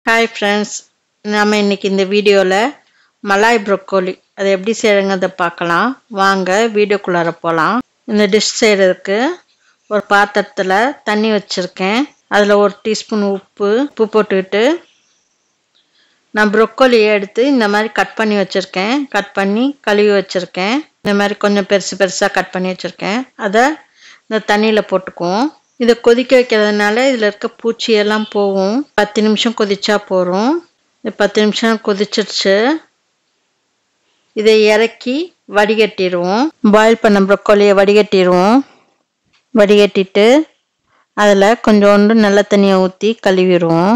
hi friends நாம் இன்னைக்கு இந்த வீடியோவில் மலாய் ப்ரொக்கோலி அதை எப்படி செய்யறங்கிறத பார்க்கலாம் வாங்க வீடியோக்குள்ளார போகலாம் இந்த டிஷ் செய்கிறதுக்கு ஒரு பாத்திரத்தில் தண்ணி வச்சுருக்கேன் அதில் ஒரு டீஸ்பூன் உப்பு உப்பு போட்டுக்கிட்டு நான் ப்ரொக்கோலியை எடுத்து இந்த மாதிரி கட் பண்ணி வச்சுருக்கேன் கட் பண்ணி கழுவி வச்சுருக்கேன் இந்த மாதிரி கொஞ்சம் பெருசு பெருசாக கட் பண்ணி வச்சுருக்கேன் அதை இந்த தண்ணியில் போட்டுக்குவோம் இதை கொதிக்க வைக்கிறதுனால இதில் இருக்க பூச்சியெல்லாம் போகும் பத்து நிமிஷம் கொதிச்சா போகிறோம் இது பத்து நிமிஷம் கொதிச்சிருச்சு இதை இறக்கி வடிகட்டிடுவோம் பாயில் பண்ண ப்ரொக்கோலியை வடிகட்டிடுவோம் வடிகட்டிட்டு அதில் கொஞ்சோண்டு நல்ல தண்ணியை ஊற்றி கழுவிடுவோம்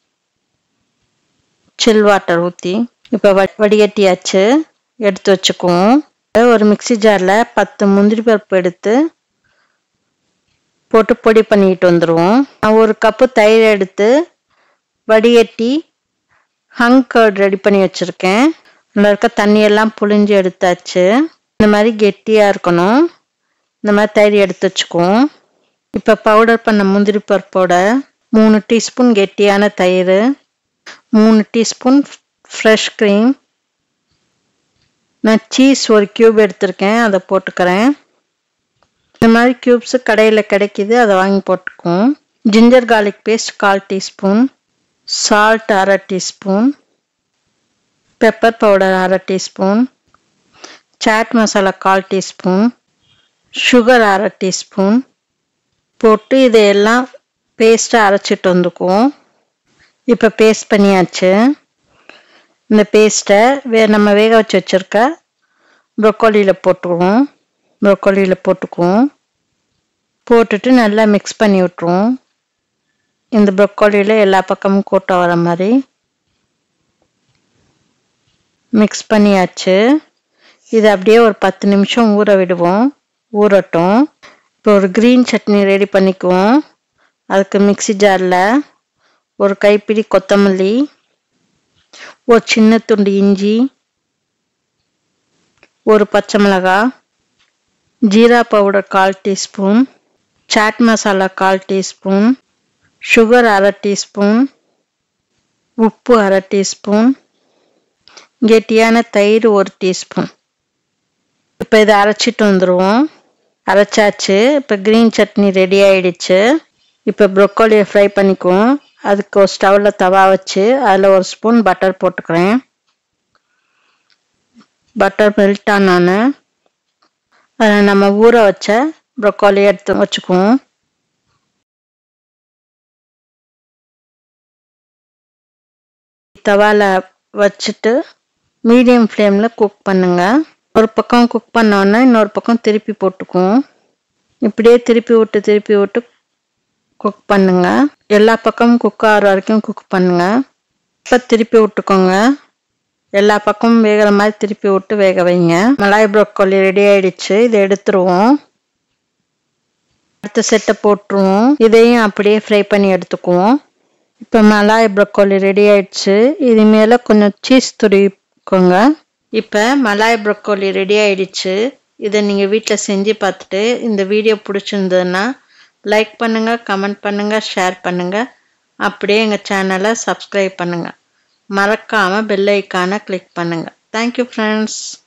சில் வாட்டர் ஊற்றி இப்போ வ வடிகட்டியாச்சு எடுத்து வச்சுக்குவோம் ஒரு மிக்சி ஜாரில் பத்து முந்திரி பருப்பு எடுத்து போட்டு பொடி பண்ணிக்கிட்டு வந்துடுவோம் நான் ஒரு கப்பு தயிர் எடுத்து வடிகட்டி ஹங் கர்ட் ரெடி பண்ணி வச்சுருக்கேன் அதில் இருக்க தண்ணியெல்லாம் புழிஞ்சு எடுத்தாச்சு இந்த மாதிரி கெட்டியாக இருக்கணும் இந்த மாதிரி தயிர் எடுத்து வச்சுக்குவோம் இப்போ பவுடர் பண்ண முந்திரி பருப்போட மூணு டீஸ்பூன் கெட்டியான தயிர் மூணு டீஸ்பூன் ஃப்ரெஷ் க்ரீம் நான் சீஸ் ஒரு க்யூப் எடுத்திருக்கேன் அதை போட்டுக்கிறேன் இந்த மாதிரி க்யூப்ஸு கடையில் கிடைக்கிது அதை வாங்கி போட்டுக்குவோம் ஜிஞ்சர் கார்லிக் பேஸ்ட் கால் டீஸ்பூன் சால்ட் அரை டீஸ்பூன் பெப்பர் பவுடர் அரை டீஸ்பூன் சாட் மசாலா கால் டீஸ்பூன் சுகர் அரை டீஸ்பூன் போட்டு இதையெல்லாம் பேஸ்ட்டாக அரைச்சிட்டு வந்துக்குவோம் இப்போ பேஸ்ட் பண்ணியாச்சு இந்த பேஸ்ட்டை வே நம்ம வேக வச்சு வச்சுருக்க ப்ரொக்கோலியில் போட்டுருவோம் ப்ரொக்கோலியில் போட்டுக்குவோம் போட்டுட்டு நல்லா மிக்ஸ் பண்ணி விட்ருவோம் இந்த ப்ரொக்கோலியில் எல்லா பக்கமும் கூட்டம் வர மாதிரி மிக்ஸ் பண்ணியாச்சு இது அப்படியே ஒரு பத்து நிமிஷம் ஊற விடுவோம் ஊறட்டும் இப்போ ஒரு க்ரீன் சட்னி ரெடி பண்ணிக்குவோம் அதுக்கு மிக்சி ஜாரில் ஒரு கைப்பிடி கொத்தமல்லி ஒரு சின்ன துண்டு இஞ்சி ஒரு பச்சை மிளகாய் ஜீரா பவுடர் கால் டீஸ்பூன் சாட் மசாலா கால் டீஸ்பூன் சுகர் அரை டீஸ்பூன் உப்பு அரை டீஸ்பூன் கெட்டியான தயிர் ஒரு டீஸ்பூன் இப்போ இதை அரைச்சிட்டு வந்துடுவோம் அரைச்சாச்சு இப்போ க்ரீன் சட்னி ரெடி ஆயிடுச்சு இப்போ ப்ரொக்கோலியை ஃப்ரை பண்ணிக்குவோம் அதுக்கு ஒரு ஸ்டவ்வில் தவா வச்சு அதில் ஒரு ஸ்பூன் பட்டர் போட்டுக்கிறேன் பட்டர் மெல்ட் ஆனான்னு அதில் நம்ம ஊற வச்ச ப்ரொக்கோலி எடுத்து வச்சுக்குவோம் தவாவில் வச்சுட்டு மீடியம் ஃப்ளேமில் குக் பண்ணுங்க ஒரு பக்கம் குக் பண்ணோன்னே இன்னொரு பக்கம் திருப்பி போட்டுக்குவோம் இப்படியே திருப்பி விட்டு திருப்பி விட்டு குக் பண்ணுங்க எல்லா பக்கமும் குக் ஆகிற வரைக்கும் குக் பண்ணுங்க இப்போ திருப்பி விட்டுக்கோங்க எல்லா பக்கமும் வேகிற மாதிரி திருப்பி விட்டு வேக வைங்க மலாய் ப்ரோக்கோலி ரெடி ஆயிடுச்சு இதை எடுத்துருவோம் அடுத்த செட்டை போட்டுருவோம் இதையும் அப்படியே ஃப்ரை பண்ணி எடுத்துக்குவோம் இப்போ மலாய் ப்ரோக்கோலி ரெடி ஆயிடுச்சு இது மேலே கொஞ்சம் சீஸ் துடிக்கோங்க இப்போ மலாய் ப்ரோக்கோலி ரெடி ஆயிடுச்சு இதை நீங்கள் வீட்டில் செஞ்சு பார்த்துட்டு இந்த வீடியோ பிடிச்சிருந்ததுன்னா லைக் பண்ணுங்கள் கமெண்ட் பண்ணுங்கள் ஷேர் பண்ணுங்கள் அப்படியே எங்கள் சேனலை சப்ஸ்கிரைப் பண்ணுங்கள் மறக்காமல் பெல் ஐக்கானை கிளிக் பண்ணுங்கள் தேங்க்யூ ஃப்ரெண்ட்ஸ்